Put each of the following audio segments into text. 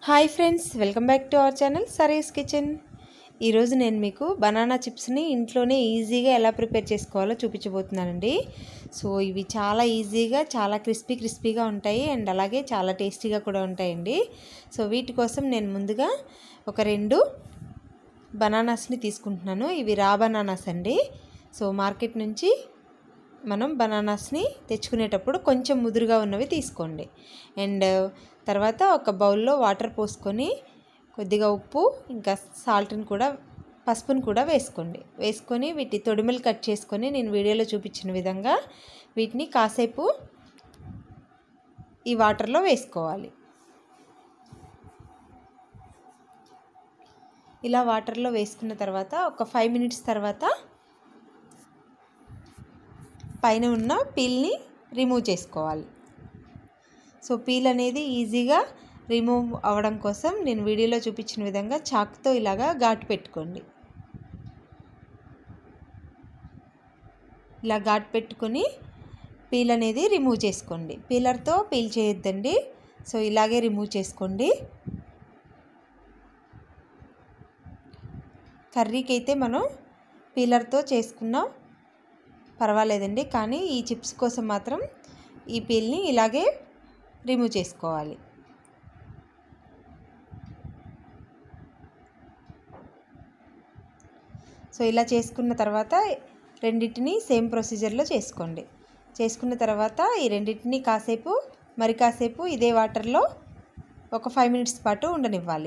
hi friends welcome back to our channel సరీస్ kitchen ఈరోజు నేను మీకు బనానా చిప్స్ని ఇంట్లోనే ఈజీగా ఎలా ప్రిపేర్ చేసుకోవాలో చూపించబోతున్నానండి సో ఇవి చాలా ఈజీగా చాలా క్రిస్పీ క్రిస్పీగా ఉంటాయి అండ్ అలాగే చాలా టేస్టీగా కూడా ఉంటాయండి సో వీటి కోసం నేను ముందుగా ఒక రెండు బనానాస్ని తీసుకుంటున్నాను ఇవి రా బనానాస్ అండి సో మార్కెట్ నుంచి మనం బనానాస్ని తెచ్చుకునేటప్పుడు కొంచెం ముదురుగా ఉన్నవి తీసుకోండి అండ్ తర్వాత ఒక బౌల్లో వాటర్ పోసుకొని కొద్దిగా ఉప్పు ఇంకా సాల్ట్ని కూడా పసుపుని కూడా వేసుకోండి వేసుకొని వీటి తొడిమలు కట్ చేసుకొని నేను వీడియోలో చూపించిన విధంగా వీటిని కాసేపు ఈ వాటర్లో వేసుకోవాలి ఇలా వాటర్లో వేసుకున్న తర్వాత ఒక ఫైవ్ మినిట్స్ తర్వాత పైన ఉన్న పీల్ని రిమూవ్ చేసుకోవాలి సో పీల్ అనేది ఈజీగా రిమూవ్ అవ్వడం కోసం నేను వీడియోలో చూపించిన విధంగా చాక్తో ఇలాగా ఘాటు పెట్టుకోండి ఇలా ఘాటు పెట్టుకొని పీల్ అనేది రిమూవ్ చేసుకోండి పీలర్తో పీల్ చేయొద్దండి సో ఇలాగే రిమూవ్ చేసుకోండి కర్రీకి అయితే మనం పీలర్తో చేసుకున్నాం పర్వాలేదండి కానీ ఈ చిప్స్ కోసం మాత్రం ఈ పీల్ని ఇలాగే రిమూవ్ చేసుకోవాలి సో ఇలా చేసుకున్న తర్వాత రెండింటిని సేమ్ ప్రొసీజర్లో చేసుకోండి చేసుకున్న తర్వాత ఈ రెండింటిని కాసేపు మరి కాసేపు ఇదే వాటర్లో ఒక ఫైవ్ మినిట్స్ పాటు ఉండనివ్వాలి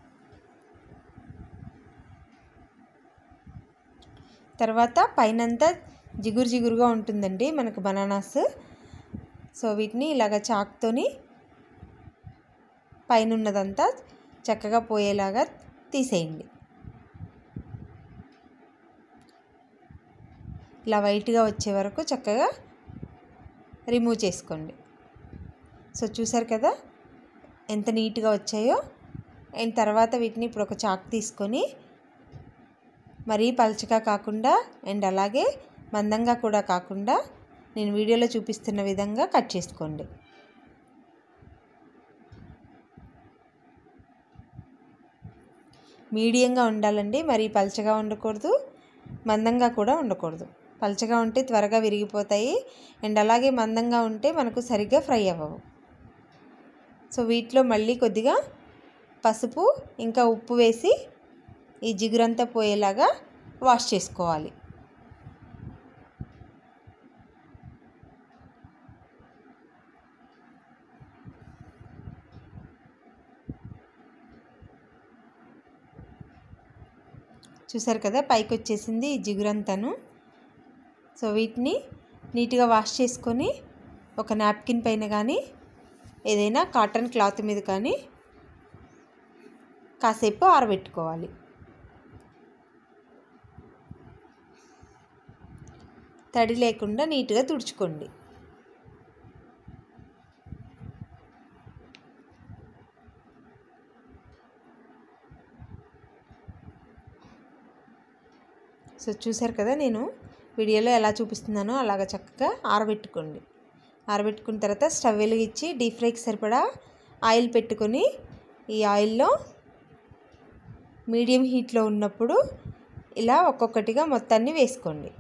తర్వాత పైనంతా జిగురు జిగురుగా ఉంటుందండి మనకు బనానాస్ సో వీటిని ఇలాగ చాక్తోని పైన ఉన్నదంతా చక్కగా పోయేలాగా తీసేయండి ఇలా వైట్గా వచ్చే వరకు చక్కగా రిమూవ్ చేసుకోండి సో చూసారు కదా ఎంత నీట్గా వచ్చాయో అండ్ తర్వాత వీటిని ఇప్పుడు ఒక చాక్ తీసుకొని మరీ పలుచగా కాకుండా అండ్ అలాగే మందంగా కూడా కాకుండా నేను వీడియోలో చూపిస్తున్న విధంగా కట్ చేసుకోండి మీడియంగా ఉండాలండి మరీ పలుచగా ఉండకూడదు మందంగా కూడా ఉండకూడదు పలుచగా ఉంటే త్వరగా విరిగిపోతాయి అండ్ అలాగే మందంగా ఉంటే మనకు సరిగ్గా ఫ్రై అవ్వవు సో వీటిలో మళ్ళీ కొద్దిగా పసుపు ఇంకా ఉప్పు వేసి ఈ జిగురంతా పోయేలాగా వాష్ చేసుకోవాలి చూసారు కదా పైకి వచ్చేసింది ఈ జిగురంతాను సో వీటిని నీట్గా వాష్ చేసుకొని ఒక నాప్కిన్ పైన కానీ ఏదైనా కాటన్ క్లాత్ మీద కానీ కాసేపు ఆరబెట్టుకోవాలి తడి లేకుండా నీట్గా తుడుచుకోండి సో చూసారు కదా నేను వీడియోలో ఎలా చూపిస్తున్నానో అలాగ చక్కగా ఆరబెట్టుకోండి ఆరబెట్టుకున్న తర్వాత స్టవ్ వెలిగించి డీప్ ఫ్రైకి సరిపడా ఆయిల్ పెట్టుకొని ఈ ఆయిల్లో మీడియం హీట్లో ఉన్నప్పుడు ఇలా ఒక్కొక్కటిగా మొత్తాన్ని వేసుకోండి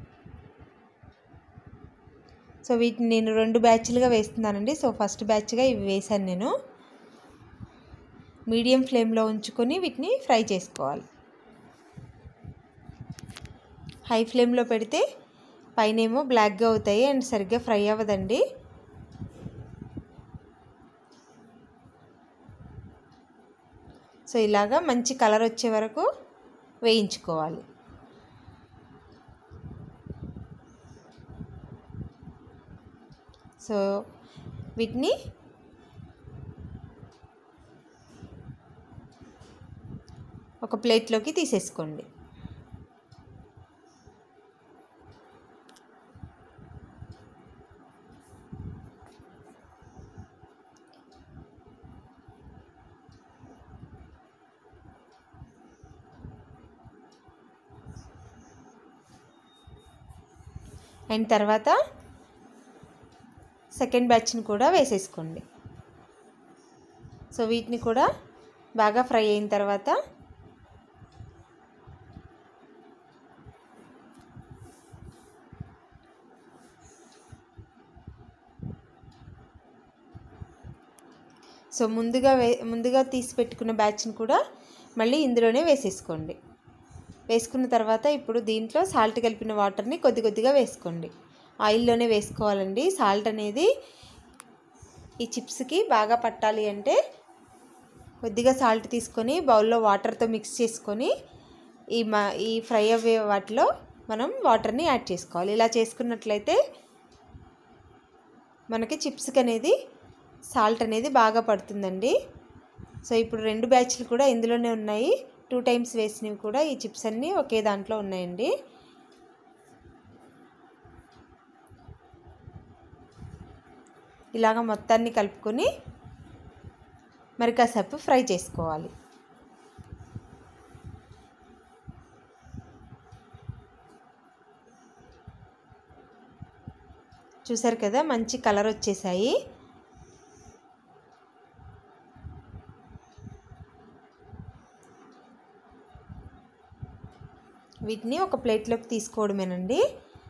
సో వీటిని నేను రెండు బ్యాచ్లుగా వేస్తున్నానండి సో ఫస్ట్ బ్యాచ్గా ఇవి వేశాను నేను మీడియం ఫ్లేమ్లో ఉంచుకొని వీటిని ఫ్రై చేసుకోవాలి హై ఫ్లేమ్లో పెడితే పైన ఏమో బ్లాక్గా అవుతాయి అండ్ సరిగ్గా ఫ్రై అవ్వదండి సో ఇలాగా మంచి కలర్ వచ్చే వరకు వేయించుకోవాలి సో వీటిని ఒక ప్లేట్లోకి తీసేసుకోండి అండ్ తర్వాత సెకండ్ బ్యాచ్ని కూడా వేసేసుకోండి సో వీటిని కూడా బాగా ఫ్రై అయిన తర్వాత సో ముందుగా వే ముందుగా తీసి పెట్టుకున్న బ్యాచ్ని కూడా మళ్ళీ ఇందులోనే వేసేసుకోండి వేసుకున్న తర్వాత ఇప్పుడు దీంట్లో సాల్ట్ కలిపిన వాటర్ని కొద్ది కొద్దిగా వేసుకోండి ఆయిల్లోనే వేసుకోవాలండి సాల్ట్ అనేది ఈ చిప్స్కి బాగా పట్టాలి అంటే కొద్దిగా సాల్ట్ తీసుకొని బౌల్లో వాటర్తో మిక్స్ చేసుకొని ఈ మా ఈ ఫ్రై అవ్వే వాటిలో మనం వాటర్ని యాడ్ చేసుకోవాలి ఇలా చేసుకున్నట్లయితే మనకి చిప్స్కి అనేది సాల్ట్ అనేది బాగా పడుతుందండి సో ఇప్పుడు రెండు బ్యాచ్లు కూడా ఇందులోనే ఉన్నాయి టూ టైమ్స్ వేసినవి కూడా ఈ చిప్స్ అన్నీ ఒకే దాంట్లో ఉన్నాయండి ఇలాగ మొత్తాన్ని కలుపుకొని మరి కాసేపు ఫ్రై చేసుకోవాలి చూసారు కదా మంచి కలర్ వచ్చేసాయి వీటిని ఒక ప్లేట్లోకి తీసుకోవడమేనండి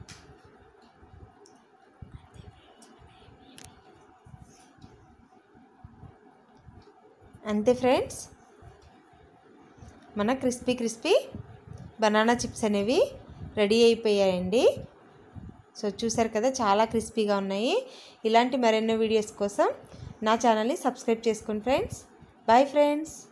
అంతే ఫ్రెండ్స్ మన క్రిస్పీ క్రిస్పీ బనానా చిప్స్ అనేవి రెడీ అయిపోయాయండి సో చూసారు కదా చాలా క్రిస్పీగా ఉన్నాయి ఇలాంటి మరెన్నో వీడియోస్ కోసం నా ఛానల్ని సబ్స్క్రైబ్ చేసుకోండి ఫ్రెండ్స్ బాయ్ ఫ్రెండ్స్